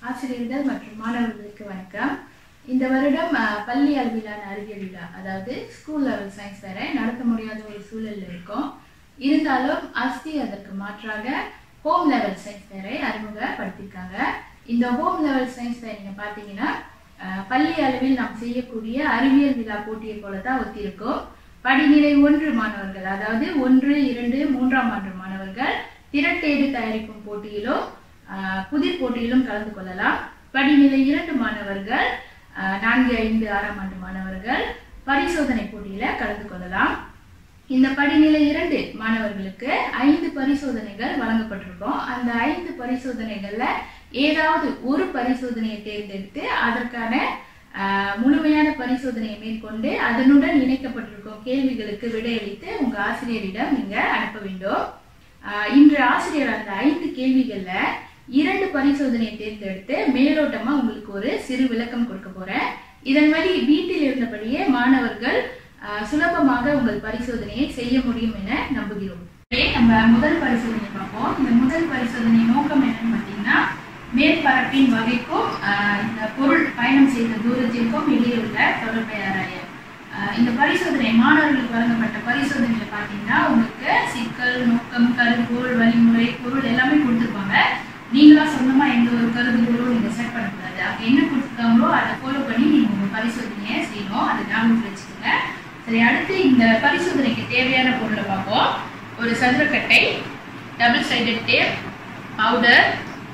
ஆசிரியர்கள் மற்றும் மாணவர்களுக்கு வணக்கம் இந்த வருடம் அஹ், பள்ளி அளவிலான அறிவியல் விழா அதாவது ஸ்கூல் லெவல் சயின்ஸ் வேற நடத்த முடியாத ஒரு சூழல்ல இருக்கும் இருந்தாலும் அஸ்தி அதற்கு மாற்றாக ஹோம் லெவல் சயின்ஸ் வேரை அறிமுகப்படுத்தியிருக்காங்க இந்த ஹோம் லெவல் சயின்ஸ் வேர் நீங்க பார்த்தீங்கன்னா அஹ், பள்ளி அளவில் நாம் செய்யக்கூடிய அறிவியல் விழா போட்டியை போல தான் ஒத்திருக்கும் படிநிலை ஒன்று மாணவர்கள் அதாவது ஒன்று இரண்டு மூன்றாம் ஆண்டு மாணவர்கள் திரட்டேடு தயாரிக்கும் போட்டியிலும் ஆஹ், புதிர் போட்டியிலும் கலந்து கொள்ளலாம் படிநிலை இரண்டு மாணவர்கள் ஆஹ், நான்கு ஐந்து ஆறாம் ஆண்டு மாணவர்கள் பரிசோதனை போட்டியில கலந்து கொள்ளலாம் இந்த படிநிலை இரண்டு மாணவர்களுக்கு ஐந்து பரிசோதனைகள் வழங்கப்பட்டிருக்கும் அந்த ஐந்து பரிசோதனைகள்ல ஏதாவது ஒரு பரிசோதனையை தேர்ந்தெடுத்து அதற்கான ஆஹ், முழுமையான பரிசோதனையை மேற்கொண்டு அதனுடன் இணைக்கப்பட்டிருக்கும் கேள்விகளுக்கு விடையளித்து உங்க ஆசிரியரிடம் நீங்க அனுப்ப வேண்டும் ஆஹ், இன்று ஆசிரியர் அந்த ஐந்து கேள்விகள்ல இரண்டு பரிசோதனையை தேர்ந்தெடுத்து மேலோட்டமா உங்களுக்கு ஒரு சிறு விளக்கம் கொடுக்க போறேன் இதன் வழி வீட்டில் இருந்தபடியே மாணவர்கள் ஆஹ், சுலபமாக உங்கள் பரிசோதனையை செய்ய முடியும் என நம்புகிறோம் சரி, நம்ம முதல் பரிசோதனை பார்ப்போம் இந்த முதல் பரிசோதனை நோக்கம் என்னன்னு பார்த்தீங்கன்னா மேற்பரப்பின் வகைக்கும் ஆஹ், இந்த பொருள் பயணம் செய்த தூரத்திற்கும் இடையே உள்ள தொடர்பை ஆராய ஆஹ், இந்த பரிசோதனை மாணவர்களுக்கு வழங்கப்பட்ட பரிசோதனையில பார்த்தீங்கன்னா உங்களுக்கு சிக்கல் நோக்கம் கருப்பொருள் வழிமுறை பொருள் எல்லாமே கொடுத்துருப்பாங்க நீங்களா சொந்தமா எந்த ஒரு கருதுகோளும் நீங்க செட் பண்ணக்கூடாது அவங்க என்ன கொடுத்துருக்காங்களோ அதை ஃபாலோ பண்ணி நீங்க உங்க பரிசோதனையை செய்யணும் அதை ஞாபகத்தில் வச்சுக்கோங்க சரி அடுத்து இந்த பரிசோதனைக்கு தேவையான பொருளை பார்ப்போம் ஒரு சதுரக்கட்டை டபுள் சைடட் டேப் பவுடர்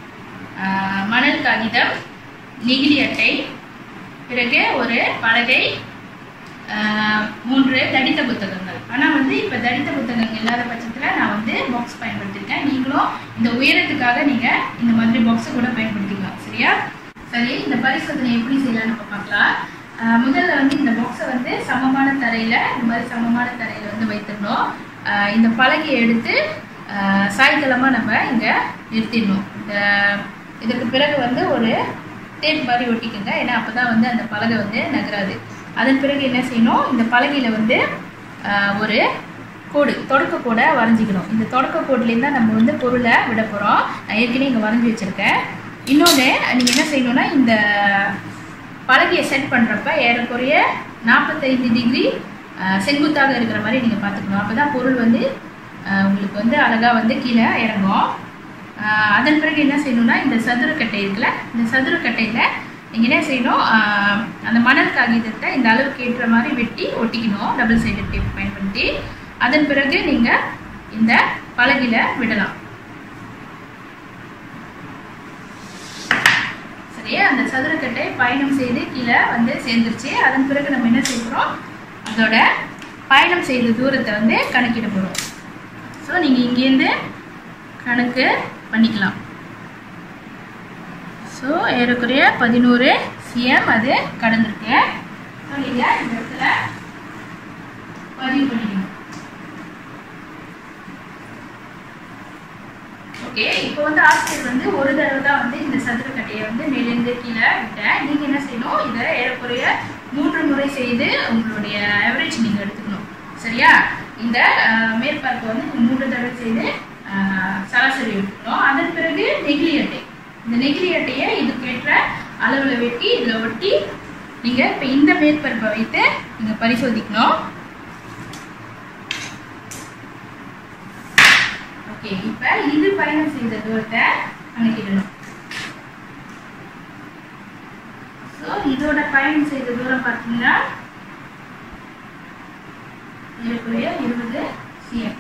மணல் காகிதம் நெகிழி அட்டை பிறகு ஒரு பலகை ஆஹ், மூன்று தடித்த புத்தகங்கள் ஆனால் வந்து இப்போ தடித்த புத்தகங்கள் இல்லாத பட்சத்தில் நான் வந்து பாக்ஸ் பயன்படுத்தியிருக்கேன் நீங்களும் இந்த உயரத்துக்காக நீங்கள் இந்த மாதிரி பாக்ஸை கூட பயன்படுத்திக்கலாம் சரியா சரி இந்த பரிசோதனை எப்படி செய்யலாம்னு நம்ம பார்க்கலாம் ஆஹ், முதல்ல வந்து இந்த பாக்ஸை வந்து சமமான தரையில் இந்த மாதிரி சமமான தரையில் வந்து வைத்திடணும் ஆஹ், இந்த பலகையை எடுத்து ஆஹ், சாய்தளமாக நம்ம இங்கே நிறுத்திடணும் இந்த இதுக்கு பிறகு வந்து ஒரு டேப் மாதிரி ஒட்டிக்கோங்க ஏன்னா அப்போ தான் வந்து அந்த பலகை வந்து நகராது அதன் பிறகு என்ன செய்யணும் இந்த பலகையில் வந்து ஆஹ், ஒரு கோடு தொடக்க கோடை வரைஞ்சிக்கணும் இந்த தொடக்க கோட்லேருந்து தான் நம்ம வந்து பொருளை விட போகிறோம் நான் ஏற்கனவே இங்கே வரைஞ்சி வச்சுருக்கேன் இன்னொன்று நீங்கள் என்ன செய்யணும்னா இந்த பலகையை செட் பண்ணுறப்ப ஏறக்குறைய நாற்பத்தைந்து டிகிரி செங்குத்தாக இருக்கிற மாதிரி நீங்கள் பார்த்துக்கணும் அப்போ தான் பொருள் வந்து ஆஹ், உங்களுக்கு வந்து அழகாக வந்து கீழே இறங்கும் ஆஹ், அதன் பிறகு என்ன செய்யணும்னா இந்த சதுரக்கட்டை இருக்குல்ல இந்த சதுரக்கட்டையில் நீங்கள் என்ன செய்யணும் ஆஹ், அந்த மணல் காகிதத்தை இந்த அளவுக்கு ஏற்ற மாதிரி வெட்டி ஒட்டிக்கணும் டபுள் சைடு டேப் பயன்படுத்தி அதன் பிறகு நீங்கள் இந்த பலகையில் விடலாம் சரியா அந்த சதுரக்கட்டை பயணம் செய்து கீழே வந்து சேர்ந்துருச்சு அதன் பிறகு நம்ம என்ன செய்கிறோம் அதோட பயணம் செய்த தூரத்தை வந்து கணக்கிட போகிறோம் ஸோ நீங்கள் இங்கேருந்து கணக்கு பண்ணிக்கலாம் ஸோ ஏறக்குறைய பதினோரு சிஎம் அது கடந்திருக்கு ஸோ நீங்கள் இந்த இடத்துல பதிவு பண்ணிக்கணும் ஓகே இப்போ வந்து ஆசிரியர் வந்து ஒரு தடவை தான் வந்து இந்த சதுரக்கட்டையை வந்து மேலேருந்து கீழே விட்டேன் நீங்க என்ன செய்யணும் இதை ஏறக்குறைய மூன்று முறை செய்து உங்களுடைய ஆவரேஜ் நீங்க எடுத்துக்கணும் சரியா இந்த அஹ், மேற்பரப்பை வந்து நீங்க மூன்று தடவை செய்து அஹ், சராசரி எடுத்துக்கணும் அதன் பிறகு நெகிழி அட்டை இந்த நெகிழி அட்டையை இதுக்கேற்ற அளவுல வெட்டி இதுல ஒட்டி நீங்க இப்ப இந்த மேற்பரப்பை வைத்து நீங்க பரிசோதிக்கணும் ஓகே இப்ப இது பயணம் செய்த தூரத்தை கணக்கிடணும் ஸோ இதோட பயணம் செய்த தூரம் பார்த்தீங்கன்னா ஏறக்குறைய இருபது சிஎம்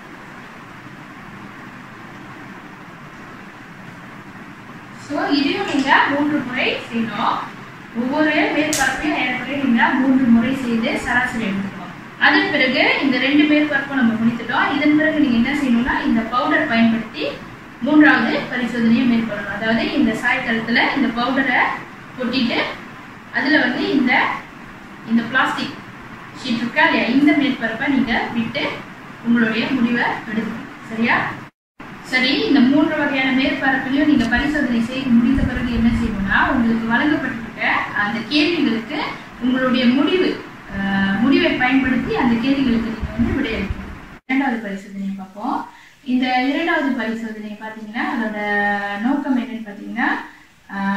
ஸோ இதையும் நீங்க மூன்று முறை செய்யணும் ஒவ்வொரு மேற்பரப்பையும் ஏறக்குறைய நீங்க மூன்று முறை செய்து சராசரி எடுத்துக்கணும் அதன் பிறகு இந்த ரெண்டு மேற்பரப்பும் நம்ம முடித்துட்டோம் இதன் பிறகு நீங்க என்ன செய்யணும்னா இந்த பவுடர் பயன்படுத்தி மூன்றாவது பரிசோதனையை மேற்கொள்ளணும் அதாவது இந்த சாய்தளத்துல இந்த பவுடரை கொட்டிட்டு அதுல வந்து இந்த இந்த பிளாஸ்டிக் ஷீட் இருக்கா இல்லையா இந்த மேற்பரப்பை நீங்க விட்டு உங்களுடைய முடிவை எடுக்கணும் சரியா சரி இந்த மூன்று வகையான மேற்பரப்பிலையும் நீங்க பரிசோதனை செய்து முடித்த பிறகு என்ன செய்யணும்னா உங்களுக்கு வழங்கப்பட்டிருக்க அந்த கேள்விகளுக்கு உங்களுடைய முடிவு அஹ், முடிவை பயன்படுத்தி அந்த கேள்விகளுக்கு நீங்க வந்து விடையளிக்கணும் இரண்டாவது பரிசோதனையை பார்ப்போம் இந்த இரண்டாவது பரிசோதனை பார்த்தீங்கன்னா அதோட நோக்கம் என்னன்னு பார்த்தீங்கன்னா ஆஹ், பொருளின்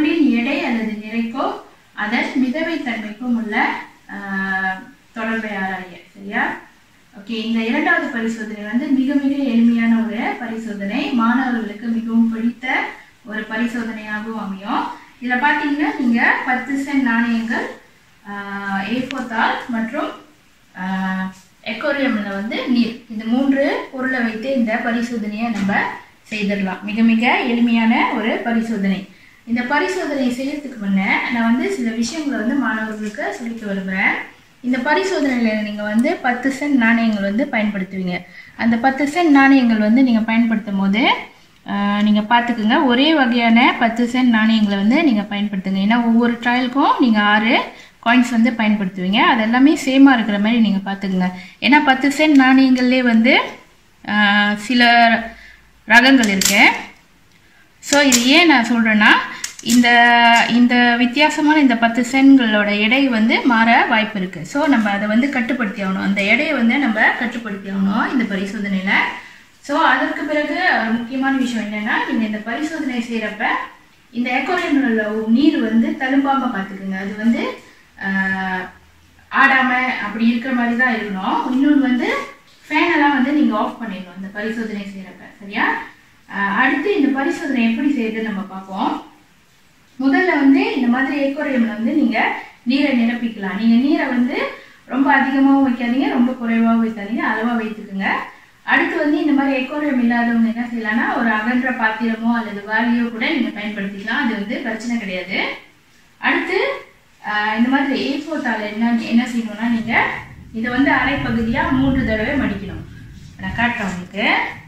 பொருளின் எடை அல்லது நிறைக்கோ அதன் மிதவை தன்மைக்கும் உள்ள ஆஹ், தொடர்பை ஆராய சரியா ஓகே இந்த இரண்டாவது பரிசோதனை வந்து மிக மிக எளிமையான ஒரு பரிசோதனை மாணவர்களுக்கு மிகவும் பிடித்த ஒரு பரிசோதனையாகவும் அமையும் இதுல பாத்தீங்கன்னா நீங்க பத்து சென்ட் நாணயங்கள் ஏஃபோ தாள் மற்றும் எக்கோரியம்ல வந்து நீர் இந்த மூன்று பொருளை வைத்து இந்த பரிசோதனையை நம்ம செய்திடலாம் மிக மிக எளிமையான ஒரு பரிசோதனை இந்த பரிசோதனையை செய்யறதுக்கு முன்ன நான் வந்து சில விஷயங்களை வந்து மாணவர்களுக்கு சொல்லிக்க விரும்புகிறேன் இந்த பரிசோதனையில் நீங்கள் வந்து பத்து சென்ட் நாணயங்கள் வந்து பயன்படுத்துவீங்க அந்த பத்து சென்ட் நாணயங்கள் வந்து நீங்கள் பயன்படுத்தும் போது நீங்கள் பார்த்துக்குங்க ஒரே வகையான பத்து சென்ட் நாணயங்களை வந்து நீங்கள் பயன்படுத்துங்க ஏன்னா ஒவ்வொரு ட்ரையலுக்கும் நீங்கள் ஆறு காயின்ஸ் வந்து பயன்படுத்துவீங்க அது எல்லாமே சேமாக இருக்கிற மாதிரி நீங்கள் பார்த்துக்குங்க ஏன்னா பத்து சென்ட் நாணயங்கள்லேயே வந்து ஆஹ், சில ரகங்கள் இருக்கு ஸோ இது ஏன் நான் சொல்கிறேன்னா இந்த இந்த வித்தியாசமான இந்த பத்து சென்களோட எடை வந்து மாற வாய்ப்பு இருக்குது ஸோ நம்ம அதை வந்து கட்டுப்படுத்தி ஆகணும் அந்த எடையை வந்து நம்ம கட்டுப்படுத்தி ஆகணும் இந்த பரிசோதனையில் ஸோ அதற்கு பிறகு ஒரு முக்கியமான விஷயம் என்னன்னா நீங்கள் இந்த பரிசோதனை செய்கிறப்ப இந்த எக்கோரியமில் உள்ள நீர் வந்து தழும்பாமல் பார்த்துக்குங்க அது வந்து ஆஹ், ஆடாம அப்படி இருக்கிற மாதிரி தான் இருக்கணும் இன்னொன்று வந்து ஃபேன் எல்லாம் வந்து நீங்க ஆஃப் பண்ணிடணும் இந்த பரிசோதனை செய்யறப்ப சரியா ஆஹ் அடுத்து இந்த பரிசோதனை எப்படி செய்யுதுன்னு நம்ம பார்ப்போம் முதல்ல வந்து இந்த மாதிரி ஏக்கோரியம்ல வந்து நீங்க நீரை நிரப்பிக்கலாம் நீங்க நீரை வந்து ரொம்ப அதிகமாகவும் வைக்காதீங்க ரொம்ப குறைவாகவும் வைக்காதீங்க அளவா வைத்துக்குங்க அடுத்து வந்து இந்த மாதிரி எக்கோரியம் இல்லாதவங்க என்ன செய்யலாம்னா ஒரு அகன்ற பாத்திரமோ அல்லது வாளியோ கூட நீங்க பயன்படுத்திக்கலாம் அது வந்து பிரச்சனை கிடையாது அடுத்து ஆஹ் இந்த மாதிரி ஏ தாள் என்ன என்ன செய்யணும்னா நீங்க இதை வந்து அரை பகுதியா மூன்று தடவை மடிக்கணும் நான் காட்டுறேன் உங்களுக்கு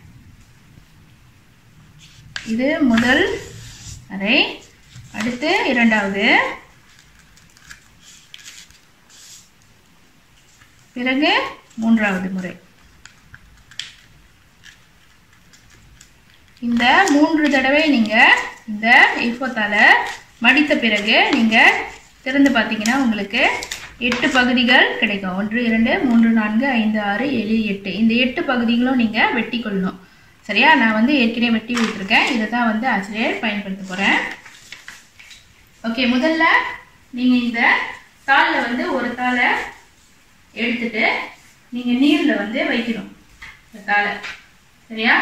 இது முதல் அரை அடுத்து இரண்டாவது பிறகு மூன்றாவது முறை இந்த மூன்று தடவை நீங்க இந்த இஃபோத்தால மடித்த பிறகு நீங்க திறந்து பார்த்தீங்கன்னா உங்களுக்கு எட்டு பகுதிகள் கிடைக்கும் ஒன்று இரண்டு மூன்று நான்கு ஐந்து ஆறு ஏழு எட்டு இந்த எட்டு பகுதிகளும் நீங்க வெட்டி கொள்ளணும் சரியா நான் வந்து ஏற்கனவே வெட்டி விட்டுருக்கேன் இதை தான் வந்து ஆசிரியர் பயன்படுத்த போறேன் ஓகே முதல்ல நீங்க இந்த தாளில் வந்து ஒரு தாளை எடுத்துட்டு நீங்க நீர்ல வந்து வைக்கணும் இந்த தாளை சரியா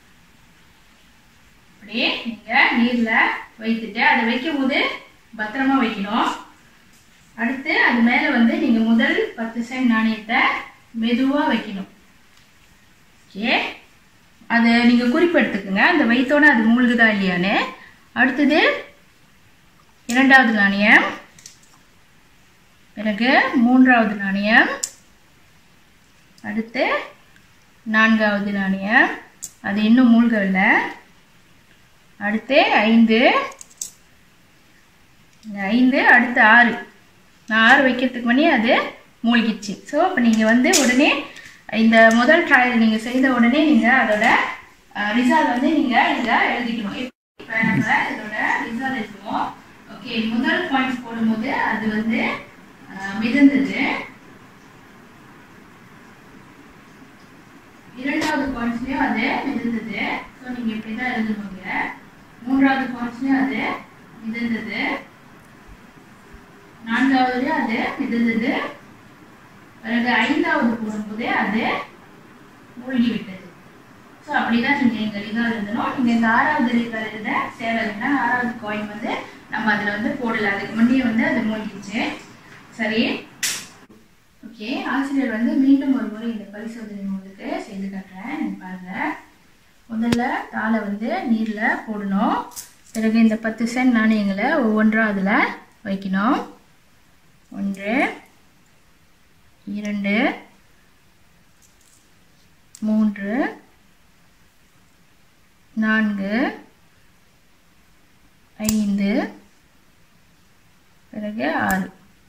அப்படியே நீங்க நீர்ல வைத்துட்டு அதை வைக்கும் போது பத்திரமா வைக்கணும் அடுத்து அது மேல வந்து நீங்க முதல் பத்து சென்ட் நாணயத்தை மெதுவா வைக்கணும் ஓகே அதை நீங்க குறிப்பெடுத்துக்குங்க அந்த வைத்தோட அது மூழ்குதா இல்லையான்னு அடுத்தது இரண்டாவது நாணயம் பிறகு மூன்றாவது நாணயம் அடுத்து நான்காவது நாணயம் அது இன்னும் மூழ்கவில்லை அடுத்து ஐந்து இந்த ஐந்து அடுத்து ஆறு நான் ஆறு வைக்கிறதுக்கு முன்னே அது மூழ்கிடுச்சு ஸோ அப்போ நீங்கள் வந்து உடனே இந்த முதல் ட்ரையல் நீங்கள் செய்த உடனே நீங்கள் அதோட ரிசல்ட் வந்து நீங்கள் இதில் எழுதிக்கணும் இப்போ நம்ம இதோட ரிசல்ட் எழுதுவோம் ஓகே முதல் பாயிண்ட்ஸ் போடும்போது அது வந்து அஹ், மிதந்தது இரண்டாவது பாயிண்ட்ஸ்லயும் அது மிதந்தது ஸோ நீங்க இப்படி தான் எழுதணுங்க மூன்றாவது பாயிண்ட்ஸ்லயும் அது மிதந்தது நான்காவதுலயும் அது மிதந்தது பிறகு ஐந்தாவது போடும்போது அது மூழ்கி விட்டது ஸோ அப்படிதான் நீங்க இங்க ரிசல்ட் எழுதணும் நீங்க இந்த ஆறாவது ரிசல்ட் எழுத தேவையில்லைன்னா ஆறாவது காயின் வந்து நம்ம அதுல வந்து போடல அதுக்கு முன்னே வந்து அது மூழ்கிடுச்சு சரி ஓகே ஆசிரியர் வந்து மீண்டும் ஒரு முறை இந்த பரிசோதனை உங்களுக்கு செய்து காட்டுறேன் நீங்க பாருங்க முதல்ல தாளை வந்து நீரில் போடணும் பிறகு இந்த பத்து சென்ட் நாணயங்களை ஒவ்வொன்றா அதில் வைக்கணும் ஒன்று இரண்டு மூன்று நான்கு ஐந்து பிறகு ஆறு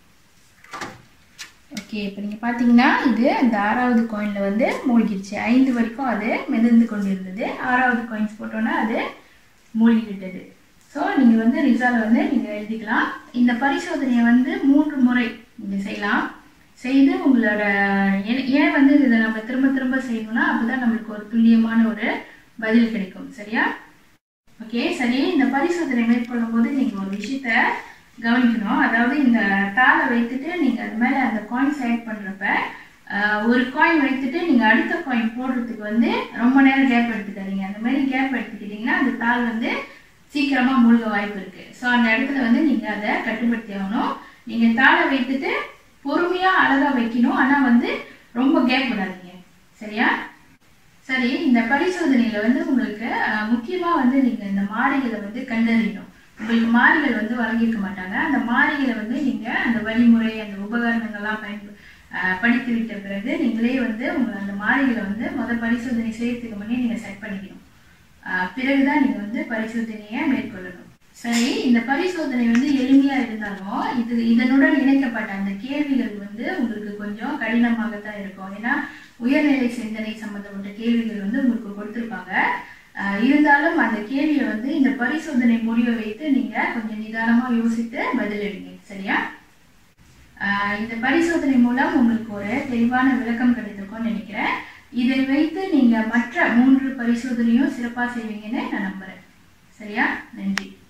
ஓகே இப்போ நீங்கள் பார்த்தீங்கன்னா இது அந்த ஆறாவது காயினில் வந்து மூழ்கிடுச்சு ஐந்து வரைக்கும் அது மிதந்து கொண்டிருந்தது ஆறாவது காயின்ஸ் போட்டோன்னா அது மூழ்கி விட்டது ஸோ நீங்கள் வந்து ரிசல்ட் வந்து நீங்கள் எழுதிக்கலாம் இந்த பரிசோதனையை வந்து மூன்று முறை நீங்கள் செய்யலாம் செய்து உங்களோட ஏன் ஏன் வந்து இதை நம்ம திரும்ப திரும்ப செய்யணும்னா அப்பதான் நம்மளுக்கு ஒரு துல்லியமான ஒரு பதில் கிடைக்கும் சரியா ஓகே சரி இந்த பரிசோதனை மேற்கொள்ளும் போது நீங்க ஒரு விஷயத்த கவனிக்கணும் அதாவது இந்த தாளை வைத்துட்டு நீங்க அது மேல அந்த காயின்ஸ் ஆட் பண்றப்ப ஆஹ், ஒரு காயின் வைத்துட்டு நீங்க அடுத்த காயின் போடுறதுக்கு வந்து ரொம்ப நேரம் கேப் எடுத்துக்காதீங்க அந்த மாதிரி கேப் எடுத்துக்கிட்டீங்கன்னா அந்த தாள் வந்து சீக்கிரமா மூழ்க வாய்ப்பு இருக்கு ஸோ அந்த இடத்துல வந்து நீங்க அதை கட்டுப்படுத்தி ஆகணும் நீங்க தாளை வைத்துட்டு பொறுமையா அழகா வைக்கணும் ஆனா வந்து ரொம்ப கேப் விடாதீங்க சரியா சரி இந்த பரிசோதனையில வந்து உங்களுக்கு அஹ், முக்கியமா வந்து நீங்க இந்த மாறிகளை வந்து கண்டறியணும் உங்களுக்கு மாறிகள் வந்து வழங்கியிருக்க மாட்டாங்க அந்த மாறிகளை வந்து நீங்க அந்த வழிமுறை அந்த உபகரணங்கள்லாம் பயன்ப அஹ், படித்து விட்ட பிறகு நீங்களே வந்து உங்க அந்த மாறிகளை வந்து முத பரிசோதனை செய்யறதுக்கு முன்னே நீங்க செட் பண்ணிக்கணும் அஹ், பிறகுதான் நீங்க வந்து பரிசோதனையை மேற்கொள்ளணும் சரி இந்த பரிசோதனை வந்து எளிமையா இருந்தாலும் இது இதனுடன் இணைக்கப்பட்ட அந்த கேள்விகள் வந்து உங்களுக்கு கொஞ்சம் கடினமாகத்தான் இருக்கும் ஏன்னா உயர்நிலை சிந்தனை சம்பந்தப்பட்ட கேள்விகள் வந்து உங்களுக்கு கொடுத்திருப்பாங்க அஹ் இருந்தாலும் அந்த கேள்வியை வந்து இந்த பரிசோதனை முடிவை வைத்து நீங்க கொஞ்சம் நிதானமா யோசித்து பதிலளிங்க சரியா அஹ் இந்த பரிசோதனை மூலம் உங்களுக்கு ஒரு தெளிவான விளக்கம் கிடைத்திருக்கும்னு நினைக்கிறேன் இதை வைத்து நீங்க மற்ற மூன்று பரிசோதனையும் சிறப்பா செய்வீங்கன்னு நான் நம்புறேன் சரியா நன்றி